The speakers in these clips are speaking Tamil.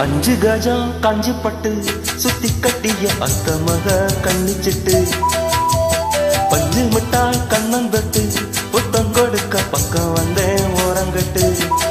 அஞ்சு கஜம் காஞ்சி பட்டு சுத்தி கட்டிய அத்த மக கண்ணிச்சிட்டு பஞ்சு மிட்டாய் கண்ணந்தட்டு புத்தம் கொடுக்க பக்கம் வந்தேன் ஓரங்கட்டு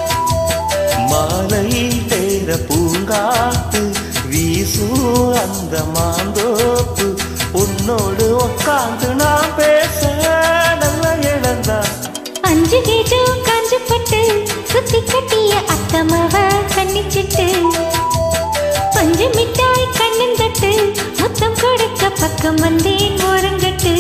மாலை தேர பூங்காத்து வீசும் அந்த மாந்தோப்பு உன்னோடு உட்காந்து நான் பேச நல்ல இழந்தா அஞ்சு கேஜம் காஞ்சு பட்டு சுத்தி கட்டிய அத்தமவ கண்ணிச்சிட்டு பஞ்சு மிட்டாய் கண்ணன் தட்டு முத்தம் கொடுக்க பக்கம் வந்தேன் ஓரங்கட்டு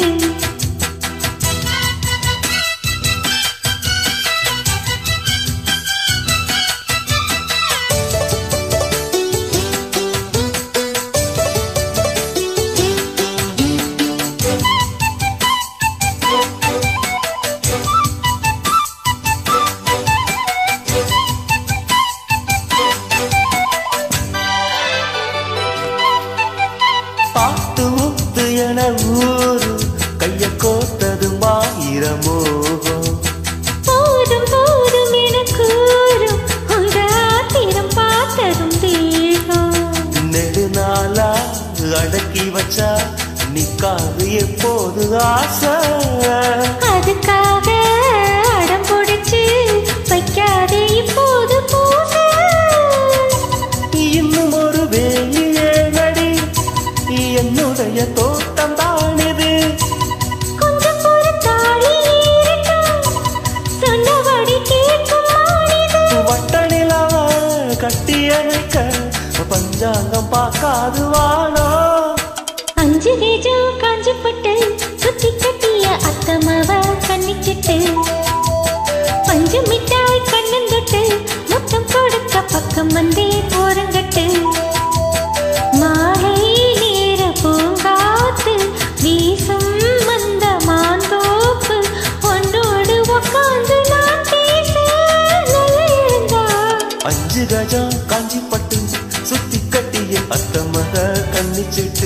பாத்து முத்து என ஊரு கைய கோத்தது மாயிரமோகம் போதும் போதும் என கூறும் உங்க ஆத்திரம் பார்த்ததும் தேகம் நெடுநாளா அடக்கி வச்சா நிக்காது எப்போது ஆசை அதுக்காக அடம் பிடிச்சு வைக்காதே இப்போது பூச இன்னும் ஒரு வேலியே நடி என்னுடைய தோட்டம் தானிது கொஞ்சம் பொறுத்தாடி இருக்கட்டும். சொன்னபடி கேட்கும் மானிது. வட்டணிலாவ கட்டி அணைக்க பஞ்சாங்கம் பார்க்காது வானோ அஞ்சு கேஜம் காஞ்சி பட்டு சுத்தி கட்டிய அத்தமவ கண்ணிச்சிட்டு பஞ்சு மிட்டாய் கண்ணன் தொட்டு முத்தம் கொடுக்க பக்கம் வந்தே போறங்கட்டு மாலை நேர பூங்காத்து வீசும் வந்த மாந்தோப்பு ஒன்றோடு உக்காந்து நான் பேச நல்ல இருந்தா அஞ்சு கஜம் காஞ்சி பட்டு சுத்தி கட்டிய அத்தமக கண்ணிச்சிட்டு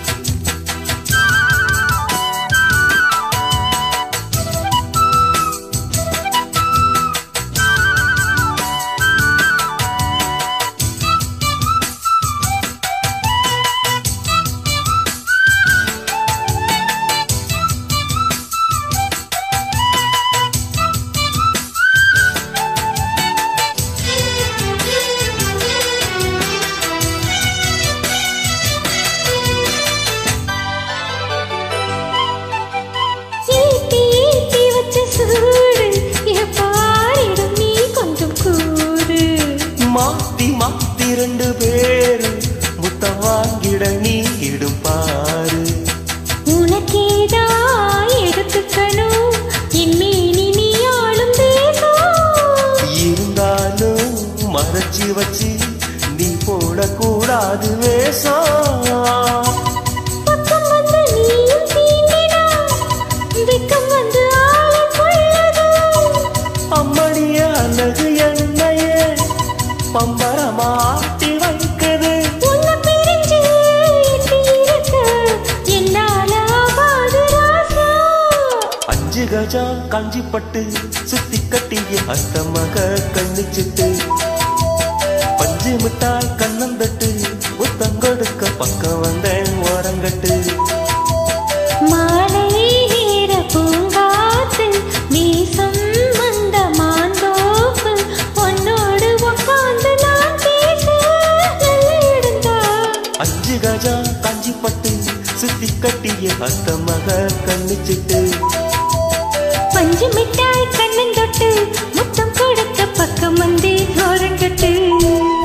ஈட்டி ஈட்டி வச்ச சூடு எப்பாரிடும் நீ கொஞ்சம் கூறு மாத்தி மாத்தி ரெண்டு பேரு முத்தம் வாங்கிட நீ இடும் பாரு உனக்கேதா எடுத்துக்கணும் இம்மேனி நீ ஆளும் தேசம் இருந்தாலும் மறைச்சி வச்சு நீ போடக்கூடாது வேஷம் பக்கம் வந்து நீயும் தீண்டினா வெக்கம் வந்து ஆளை கொள்ளது அம்மடிய அழகு என்னையே பம்பரமாட்டி வைக்குது உன்னை பிரிஞ்சு எட்டி இருக்க என்னால ஆகாது ராசா அஞ்சு கஜா காஞ்சி பட்டு சுத்தி கட்டிய அத்த மக கண்ணிச்சிட்டு பஞ்சு மிட்டாய் கண்ணந்தட்டு புத்தங்கொடுக்க பக்கம் வந்தேன் ஓரங்கட்டு மாலை நேர பூங்காத்து வீசும் வந்த மாந்தோப்பு உன்னோடு உக்காந்து நான் பேச நல்ல இருந்தா அஞ்சு கஜா காஞ்சி பட்டு சுத்தி கட்டிய அத்த மக கண்ணிச்சிட்டு பஞ்சு மிட்டாய் கண்ணன் தொட்டு முத்தம் கொடுக்க பக்கம் வந்து ஓரங்கட்டு